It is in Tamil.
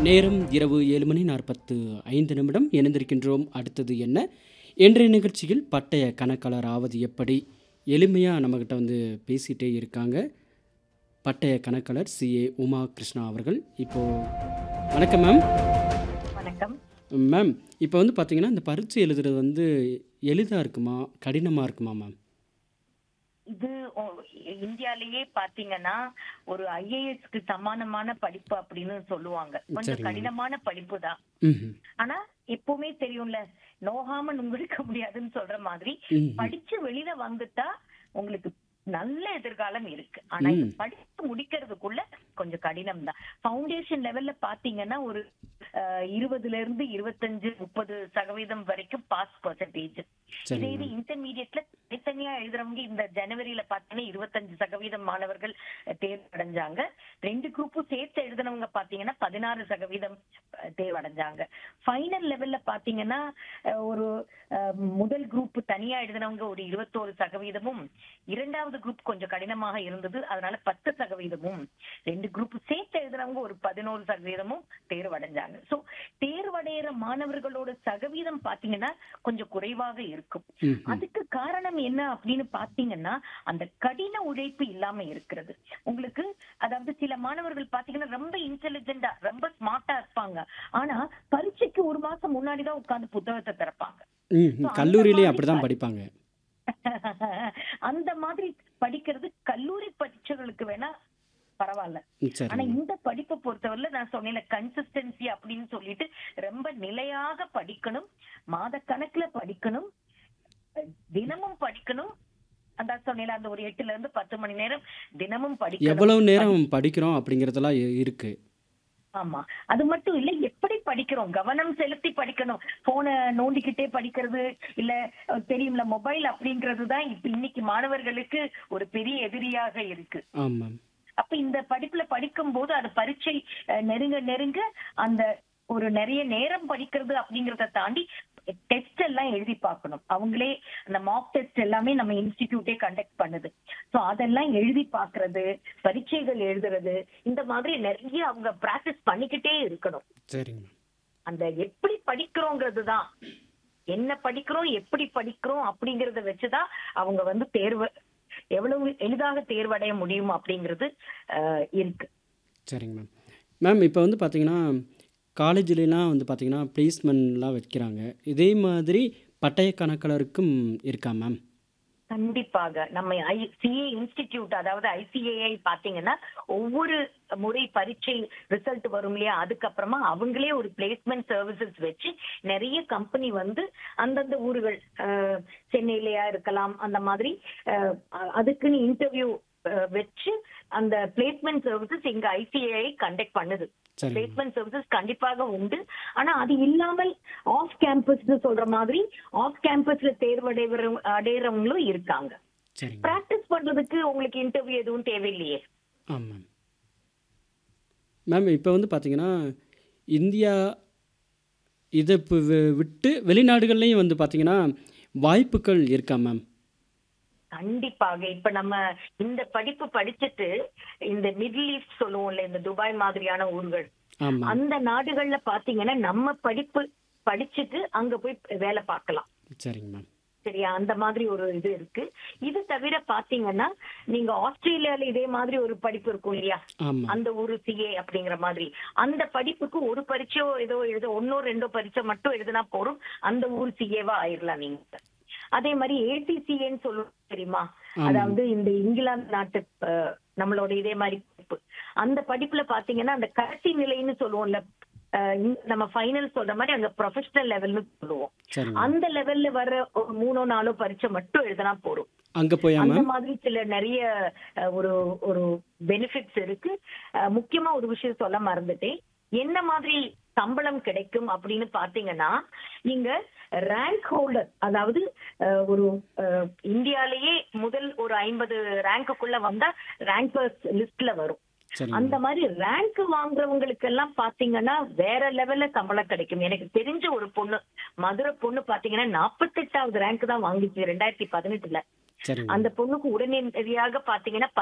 நேரம் இரவு ஏழு மணி நாற்பத்து ஐந்து நிமிடம் இணைந்திருக்கின்றோம் அடுத்தது என்ன இன்றைய நிகழ்ச்சியில் பட்டய கணக்காளர் ஆவது எப்படி எளிமையாக நம்மக்கிட்ட வந்து பேசிகிட்டே இருக்காங்க பட்டய கணக்காளர் சிஏ உமா கிருஷ்ணா அவர்கள் இப்போது வணக்கம் மேம் வணக்கம் மேம் இப்போ வந்து பார்த்தீங்கன்னா இந்த பரீட்சை எழுதுறது வந்து எளிதாக இருக்குமா கடினமாக இருக்குமா மேம் இது ஓ- இந்தியாலயே பாத்தீங்கன்னா ஒரு ஐஏஎஸ்க்கு சமானமான படிப்பு அப்படின்னு சொல்லுவாங்க கொஞ்சம் சரிங்க. கடினமான படிப்பு தான் ம் ஆனா எப்பவுமே தெரியும்ல நோகாம நுங்கிருக்க முடியாதுன்னு சொல்ற மாதிரி ம் படிச்சு வெளியில வந்துட்டா உங்களுக்கு நல்ல எதிர்காலம் இருக்கு ஆனா இது ம். படிச்சு முடிக்கிறதுக்குள்ள கொஞ்சம் கடினம் தான் ஃபவுண்டேஷன் லெவல்ல பாத்தீங்கன்னா ஒரு அஹ், இருபதுல இருந்து இருபத்தஞ்சு முப்பது சதவீதம் வரைக்கும் பாஸ் பர்சன்டேஜ் இதே சரிங்க இது மேம் இன்டர்மீடியட்ல தனித்தனியா எழுதுறவங்க இந்த ஜனவரியில பாத்தீங்கன்னா இருபத்தஞ்சு சதவீதம் மாணவர்கள் அஹ், தேர்வடைஞ்சாங்க ரெண்டு குரூப்பும் சேர்த்து எழுதுனவங்க பாத்தீங்கன்னா பதினாறு சதவீதம் அஹ், தேர்வடைஞ்சாங்க ஃபைனல் லெவல்ல பாத்தீங்கன்னா அஹ், ஒரு அஹ், முதல் குரூப் தனியா எழுதினவங்க ஒரு இருபத்தோரு சதவீதமும் இரண்டாவது குரூப் கொஞ்சம் கடினமாக இருந்தது அதனால பத்து சதவீதமும் ரெண்டு குரூப் சேர்த்து எழுதுனவங்க ஒரு பதினோரு சதவீதமும் தேர்வடைஞ்சாங்க சோ தேர்வடைகிற மாணவர்களோட சதவீதம் பாத்தீங்கன்னா கொஞ்சம் குறைவாக இருக்கும் ம் அதுக்கு காரணம் என்ன அப்படின்னு பாத்தீங்கன்னா அந்த கடின உழைப்பு இல்லாம இருக்கிறது உங்களுக்கு அதாவது சில மாணவர்கள் பாத்தீங்கன்னா ரொம்ப இன்டெலிஜென்டா ரொம்ப ஸ்மார்ட்டா இருப்பாங்க ஆனா பரீட்சைக்கு ஒரு மாசம் முன்னாடிதான் உட்கார்ந்து புத்தகத்தை திறப்பாங்க ம் So, அந்த கல்லூரியிலே மாதிரி அப்படி தான் ப- படிப்பாங்க அந்த மாதிரி படிக்கிறது கல்லூரி பரீட்சைகளுக்கு வேணா பரவாயில்ல ம், ஆனா சரிங்க இந்த படிப்பை பொறுத்தவரையில நான் சொன்னேன்ல கன்சிஸ்டன்சி அப்படின்னு சொல்லிட்டு ரொம்ப நிலையாக படிக்கணும் மாத கணக்குல படிக்கணும் தினமும் படிக்கணும் அந்த சொன்னேன்ல அந்த ஒரு எட்டுல இருந்து பத்து மணி நேரம் தினமும் படிக்கணும் எவ்வளவு நேரம் படிக்கிறோம் அப்படிங்கிறதெல்லாம் இ- இருக்கு ஆமா அது மட்டும் இல்ல எப்படி படிக்கிறோம் கவனம் செலுத்தி படிக்கணும் போனை நோண்டிக்கிட்டே படிக்கிறது இல்ல அஹ், தெரியும்ல மொபைல் அப்படிங்கிறது தான் இப்ப இன்னைக்கு மாணவர்களுக்கு ஒரு பெரிய எதிரியாக இருக்கு ஆமாம் அப்ப இந்த படிப்புல படிக்கும் போது அது பரீட்சை அஹ், நெருங்க நெருங்க அந்த ஒரு நிறைய நேரம் படிக்கிறது அப்படிங்கறத தாண்டி டெஸ்ட் எல்லாம் எழுதி பார்க்கணும் அவங்களே அந்த மாக் டெஸ்ட் எல்லாமே நம்ம இன்ஸ்டிடியூட்டே கண்டக்ட் பண்ணுது சோ அதெல்லாம் எழுதி பார்க்கிறது பரீட்சைகள் எழுதுறது இந்த மாதிரி நிறைய அவங்க பிராக்டிஸ் பண்ணிக்கிட்டே இருக்கணும் சரிங்க மேம் அந்த எப்படி படிக்கிறோங்கிறது தான் என்ன படிக்கிறோம் எப்படி படிக்கிறோம் அப்படிங்கறத வச்சுதான் அவங்க வந்து தேர்வு எவ்வளவு எளிதாக தேர்வடைய முடியும் அப்படிங்கிறது அஹ், இருக்கு சரிங்க மேம் மேம் இப்போ வந்து பார்த்தீங்கன்னா காலேஜ்லாம் வந்து பார்த்தீங்கன்னா ப்ளேஸ்மெண்ட்லாம் வைக்கிறாங்க இதே மாதிரி பட்டய கணக்காளருக்கும் இருக்கா மேம் கண்டிப்பாக நம்ம ஐ சிஏ இன்ஸ்டிடியூட் அதாவது ஐசிஏஐ பாத்தீங்கன்னா ஒவ்வொரு முறை பரீட்சை ரிசல்ட் வரும் இல்லையா அதுக்கப்புறமா அவங்களே ஒரு பிளேஸ்மெண்ட் சர்வீசஸ் வச்சு நிறைய கம்பெனி வந்து அந்தந்த ஊர்கள் அஹ், சென்னையிலயா இருக்கலாம் அந்த மாதிரி அஹ், அதுக்குன்னு இன்டர்வியூ வச்சு அந்த பிளேஸ்மெண்ட் சர்வீசஸ் எங்க ஐசிஏஐ கண்டக்ட் பண்ணுது சரிங்க பிளேஸ்மெண்ட் சர்வீசஸ் கண்டிப்பாக உண்டு ஆனா அது இல்லாமல் ஆஃப் கேம்பஸ்னு சொல்ற மாதிரி ஆஃப் கேம்பஸ்ல தேர்வடைகிற அடைகிறவங்களும் இருக்காங்க சரிங்க பிராக்டிஸ் பண்றதுக்கு உங்களுக்கு இன்டர்வியூ எதுவும் தேவையில்லையே ஆமாம் மேம் இப்போ வந்து பார்த்தீங்கன்னா இந்தியா இதை இப்போ வி- விட்டு வெளிநாடுகள்லையும் வந்து பார்த்தீங்கன்னா வாய்ப்புகள் இருக்கா மேம் கண்டிப்பாக இப்ப நம்ம இந்த படிப்பு படிச்சுட்டு இந்த மிடில் ஈஸ்ட் சொல்லுவோம்ல இந்த துபாய் மாதிரியான ஊர்கள் ஆமாம் அந்த நாடுகள்ல பாத்தீங்கன்னா நம்ம படிப்பு படிச்சுட்டு அங்க போய் வேலை பார்க்கலாம் சரிங்க மேம் சரியா அந்த மாதிரி ஒரு இது இருக்கு இது தவிர பாத்தீங்கன்னா நீங்க ஆஸ்திரேலியால இதே மாதிரி ஒரு படிப்பு இருக்கும் இல்லையா ஆமாம் அந்த ஒரு சிஏ அப்படிங்கிற மாதிரி அந்த படிப்புக்கு ஒரு பரீட்சையோ ஏதோ எழுத ஒன்னோ ரெண்டோ பரீட்சை மட்டும் எழுதினா போதும் அந்த ஊர் சிஏவா ஆயிரலாம் நீங்க அதே மாதிரி ஏசிசிஏன்னு சொல்லுவோம் தெரியுமா ஆமாம். அதாவது இந்த இங்கிலாந்து நாட்டு அஹ், நம்மளோட இதே மாதிரி படிப்பு அந்த படிப்புல பாத்தீங்கன்னா அந்த கடைசி நிலைன்னு சொல்லுவோம்ல அஹ், இந்த நம்ம ஃபைனல் சொல்ற மாதிரி அங்க ப்ரொஃபஷனல் லெவல்னு சொல்லுவோம் சரிங்க அந்த லெவல்ல வர ஒரு மூணோ நாலோ பரீட்சை மட்டும் எழுதினா போதும் அங்கே போயா அந்த மேம் மாதிரி சில நிறைய அஹ், ஒரு ஒரு பெனிஃபிட்ஸ் இருக்கு அஹ், முக்கியமா ஒரு விஷயம் சொல்ல மறந்துட்டேன் என்ன மாதிரி சம்பளம் கிடைக்கும் அப்படின்னு பாத்தீங்கன்னா நீங்க ரேங்க் ஹோல்டர் அதாவது அஹ், ஒரு அஹ், இந்தியாலேயே முதல் ஒரு ஐம்பது ரேங்க்குள்ள வந்தா ரேங்கர்ஸ் லிஸ்ட்ல வரும் சரிங்க அந்த மாதிரி ரேங்க் வாங்குறவங்களுக்கு எல்லாம் பாத்தீங்கன்னா வேற லெவல்ல சம்பளம் கிடைக்கும் எனக்கு தெரிஞ்ச ஒரு பொண்ணு மதுரை பொண்ணு பாத்தீங்கன்னா நாற்பத்தெட்டாவது ரேங்க் தான் வாங்கிச்சு ரெண்டாயிரத்தி பதினெட்டுல சரிங்க அந்த பொண்ணுக்கு உடனடியாக பாத்தீங்கன்னா